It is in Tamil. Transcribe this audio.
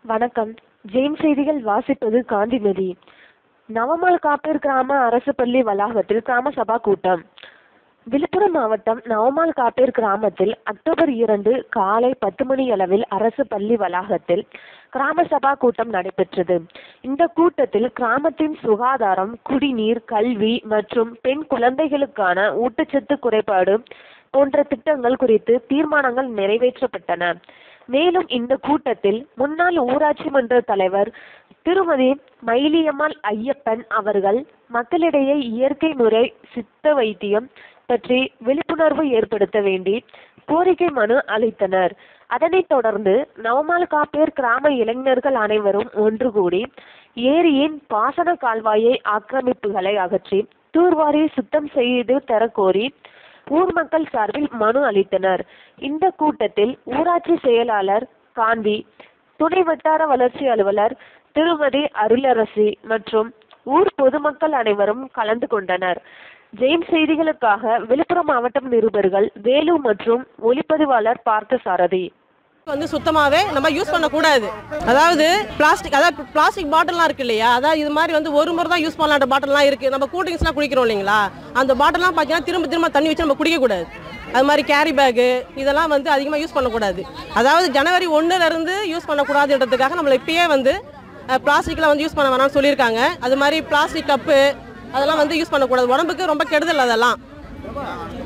வணக்கம் ஜெயின் செய்திகள் வாசிப்பது காந்திமதி நவமால் காப்பீர் கிராம அரசு பள்ளி வளாகத்தில் கிராம சபா கூட்டம் விழுப்புரம் மாவட்டம் நவமால் காப்பீர் கிராமத்தில் அக்டோபர் இரண்டு காலை பத்து மணி அளவில் அரசு பள்ளி வளாகத்தில் கிராம சபா கூட்டம் நடைபெற்றது இந்த கூட்டத்தில் கிராமத்தின் சுகாதாரம் குடிநீர் கல்வி மற்றும் பெண் குழந்தைகளுக்கான ஊட்டச்சத்து குறைபாடு போன்ற திட்டங்கள் குறித்து தீர்மானங்கள் நிறைவேற்றப்பட்டன மேலும் இந்த கூட்டத்தில் முன்னாள் ஊராட்சி மன்ற தலைவர் திருமதி மயிலியம்மாள் ஐயப்பன் அவர்கள் மக்களிடையே இயற்கை முறை சித்த வைத்தியம் பற்றி விழிப்புணர்வு ஏற்படுத்த வேண்டி கோரிக்கை மனு அளித்தனர் அதனைத் தொடர்ந்து நவமால் காப்பேர் கிராம இளைஞர்கள் அனைவரும் ஒன்று கூடி ஏரியின் பாசன கால்வாயை ஆக்கிரமிப்புகளை அகற்றி தூர்வாரி சுத்தம் செய்து தரக்கோரி ஊர் மக்கள் சார்பில் மனு அளித்தனர் இந்த கூட்டத்தில் ஊராட்சி செயலாளர் காந்தி துணை வட்டார வளர்ச்சி அலுவலர் திருமதி அருளரசி மற்றும் ஊர் பொதுமக்கள் அனைவரும் கலந்து கொண்டனர் ஜெயின் செய்திகளுக்காக விழுப்புரம் மாவட்டம் நிருபர்கள் வேலு மற்றும் ஒளிப்பதிவாளர் பார்த்தசாரதி வந்து சுத்தமாகவே நம்ம யூஸ் பண்ணக்கூடாது அதாவது பிளாஸ்டிக் அதாவது பிளாஸ்டிக் பாட்டில்லாம் இருக்கு இல்லையா அதாவது இது மாதிரி வந்து ஒரு முறை தான் யூஸ் பண்ணலான்ற பாட்டில்லாம் இருக்குது நம்ம கூல் ட்ரிங்க்ஸ்லாம் குடிக்கிறோம் இல்லைங்களா அந்த பாட்டிலாம் பார்த்தீங்கன்னா திரும்ப திரும்ப தண்ணி வச்சு நம்ம குடிக்கக்கூடாது அது மாதிரி கேரி பேக்கு இதெல்லாம் வந்து அதிகமாக யூஸ் பண்ணக்கூடாது அதாவது ஜனவரி ஒன்றுலேருந்து யூஸ் பண்ணக்கூடாதுன்றதுக்காக நம்மளை இப்பயே வந்து பிளாஸ்டிக்லாம் வந்து யூஸ் பண்ண வேணாம்னு சொல்லியிருக்காங்க அது மாதிரி பிளாஸ்டிக் கப்பு அதெல்லாம் வந்து யூஸ் பண்ணக்கூடாது உடம்புக்கு ரொம்ப கெடுதல் அதெல்லாம்